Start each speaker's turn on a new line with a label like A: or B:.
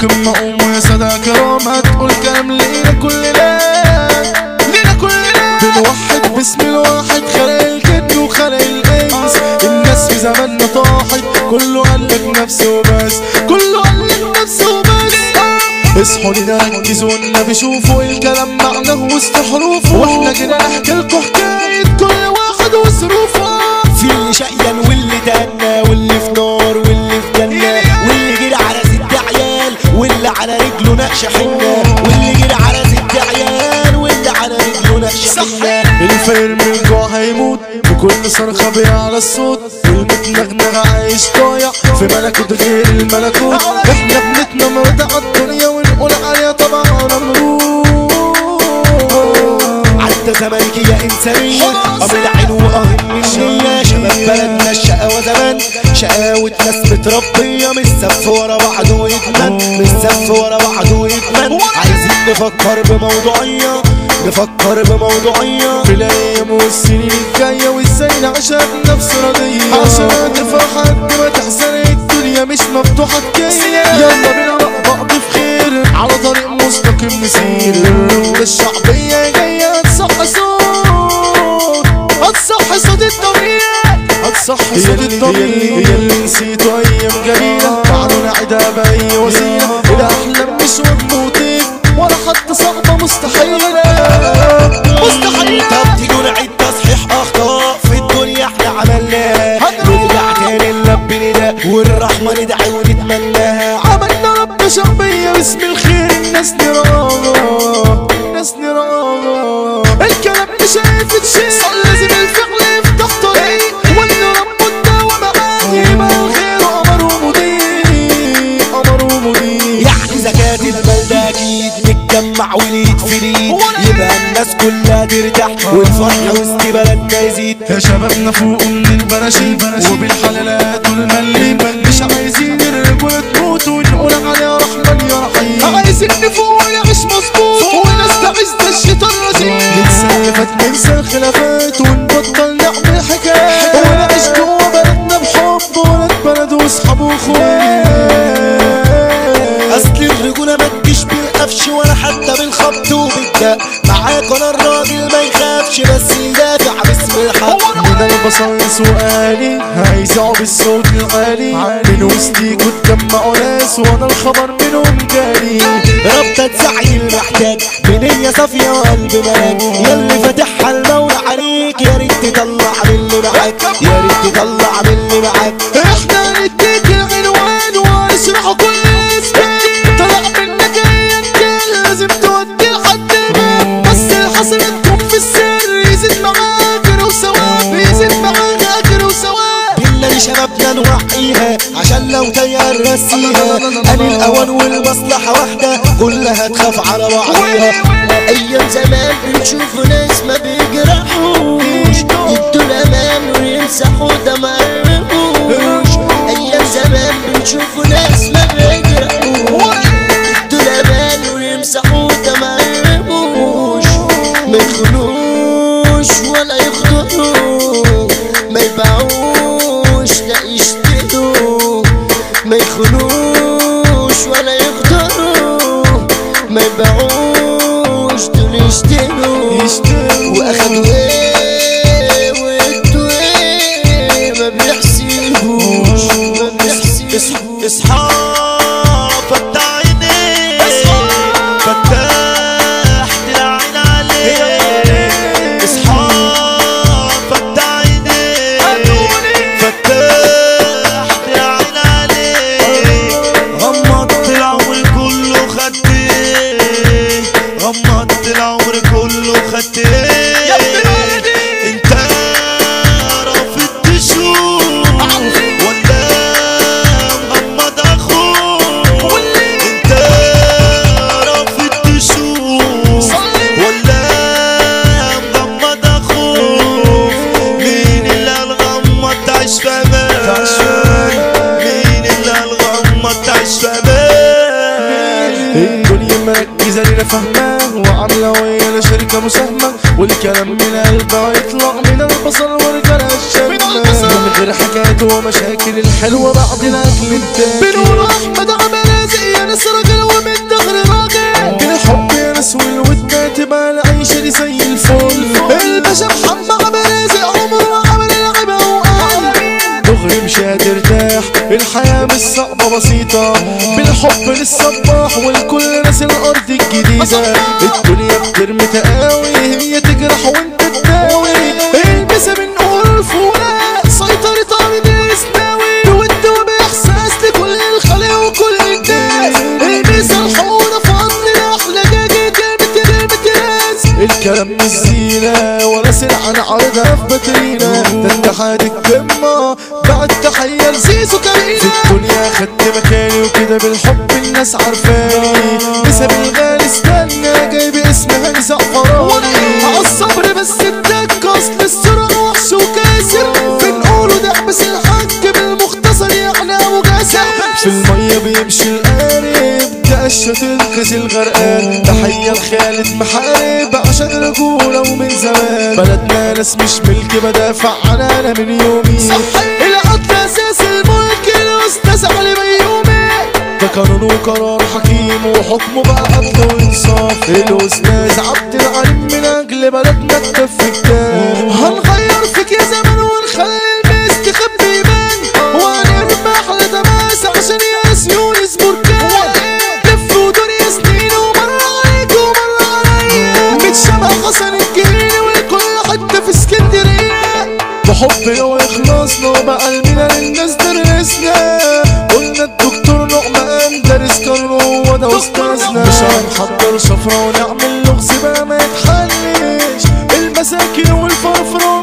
A: قمة قوم ويا سادة كرام هتقول كلام لينا كلنا لينا كلنا بنوحد باسم الواحد خلق الجن وخلق الانس الناس في زماننا طاحت كله قالك نفسه وبس كله قالك نفسه وبس اصحوا لنا ركزوا والنبي شوفوا الكلام معناه وسط حروفه واحنا جينا نحكي لكم حكاية كل واحد وظروفه
B: في اللي شقيان واللي دنا واللي في نار واللي في جنة واللي جري على ست عيال واللي على رجله نقش حنة واللي جري على ست عيال واللي على رجله نقش حنة
A: الفقير من الجوع هيموت بكل صرخة بيعلى الصوت والمتنغنغ عايش ضايع في ملكوت غير الملكوت احنا بنتنمرد على الدنيا ونقول عليها طبعا نمرود
B: عدى زمانك يا إنسانية أمر العين وأهم النية شباب بلدنا الشقاوة زمان شقاوة ناس متربية مش سف ورا بعض وإدمان مش سف ورا بعض وإدمان عايزين نفكر بموضوعية نفكر بموضوعية
A: في الايام والسنين الجاية وازاي نعيشها بنفس راضية عشان تفرح قد ما تحزن الدنيا مش مفتوحة كية يلا بينا مع بعض في خير على طريق مستقيم نسير الشعبية جاية هتصح صوت هتصح صوت الضمير هتصح صوت الضمير هي اللي نسيته ايام جميلة تعالوا نعيدها بأي وسيلة الأحلام مش وهموتين ولا حتى صعبة مستحيلة مستحيلة
B: طب تيجوا نعيد تصحيح اخطاء في الدنيا احنا عملناها نرجع تاني نلبي نداء والرحمة ندعي ونتمناها
A: عملنا رب شعبية باسم الخير الناس نراها الناس نراها الكلام مش هيفيد شيء لازم الفعل يفتح طريق وان رب الدواء معاه يبقى الخير أمر ومضيء أمر ومضيء
B: يعني زكاة المال ده اكيد نتجمع وليد في ليد يبقى الناس كلها ترتاح والفرح وسط بلدنا يزيد
A: يا شبابنا فوق من البراشيل وبالحلالات والمليم مش عايزين الرجولة تموت ونقول عليها رحمن يا رحيم عايزين نفوق ونعيش مظبوط ونستعيذ ده الشيطان الرجيم ننسى اللي فات ننسى الخلافات ونبطل نعمل حكايات ونعيش جوه بلدنا بحب ولاد بلد واصحاب واخوات
B: اصل الرجولة ما تجيش بالقفش ولا حتى بالخبط وبالدق معاك انا الراجل ما يخافش بس يدافع باسم الحق
A: من البصل سؤالي هيزعوا بالصوت العالي من وسطيكوا اتجمعوا ناس وانا الخبر منهم جالي
B: ربطة زعي المحتاج بنية صافية وقلب ملاك ياللي فاتحها المولى عليك يا ريت تطلع من اللي معاك يا ريت تطلع من اللي معاك
A: احنا نديك العنوان واشرحه كل اسمك طلع منك ايا كان لازم تودي لحد البيت بس الحسن تكون في السر يزيد معاك اجر وثواب يزيد معاك اجر وثواب
B: قلنا لشبابنا نوعيها عشان لو تيار رسيها أن الأوان والمصلحة واحدة كلها تخاف على بعضها
C: ايام زمان بنشوف ناس ما بيجرحوش يدوا الامان ويمسحوا دمعهم ايام زمان بنشوف ناس ما بيجرحوش يدوا الامان ويمسحوا دمعهم ما يخونوش ولا يخضعوا ما يبيعوش لا يشتروا ما يخونوش ولا يخضعوا ما يبيعوش دول يشتروا واخدوا ايه وادوا ايه ما بيحسبوش ما بيحسبوش
B: اصحاب فتح عينيك فتحت العين عليك اصحاب فتح عينيك فتحت العين عليك غمضت العمر كله خدتك غمضت العمر كله خدتك انت رافض تشوف ولا مغمض اخوك انت رافض تشوف ولا مغمض اخوك مين اللي هالغمض تعيش في امان مين اللي هالغمض تعيش في امان
A: الدنيا مركزة لنا فاهمة وعاملة ويانا شركة مساهمة والكلام من قلبها يطلع من البصر ورجالها الشامة من غير حكايات ومشاكل الحلوة بعد الأكل التاني بنقول أحمد عمل زي ناس راجل ومن دغر راجل الحب يا ناس والودة تبقى العيشة دي زي الفل الباشا محمد عبد الرازق عمره عمل العيبة وقال دغري مش هترتاح الحياة مش صعبة بسيطة بالحب للصباح والكل ناس الأرض الجديدة الدنيا بترمي تقاوي هي تجرح وانت تداوي البسها بنقول الفولة سيطرة عن الإسماوي وانت وبإحساس لكل الخلق وكل الناس البسها الحورة فضل أحلى جاجة كلمة كلمة ناس الكلام مش زينة ولا سلعة نعرضها في باترينا ده اتحاد القمة بعد تحية لزيزو كريمة في الدنيا خدت مكاني وكده بالحب الناس عارفاني بسبب الغالي استنى جايب اسم هاني زعفراني عالصبر بس اداك اصل السرعة وحش وكاسر بنقوله ده بس الحق بالمختصر يعني ابو جاسر في المية بيمشي القارب كقشة تنقذ الغرقان تحية لخالد محارب عشان رجولة ومن زمان بلدنا ناس مش ملك بدافع عنها انا من يومي العدل اساس الملك الاستاذ علي بيومي ده قانون وقرار حكيم وحكمه بقى عدل وانصاف الاستاذ عبد العليم من اجل بلدنا الكف كتاب هنغير فيك يا زمان ونخلي المستخبي يبان وهنرمح لتماس عشان ياس يونس بركان لف ودنيا سنين ومر عليك ومر عليا متشابه حسن الجيل وكل حتة في اسكندرية بحبنا واخلاصنا وبقى المينا للناس درسنا قلنا الدكتور نعمان دارس كارلو هو ده استاذنا مش هنحضر شفرة ونعمل لغز بقى ما يتحلش المساكين والفرفرة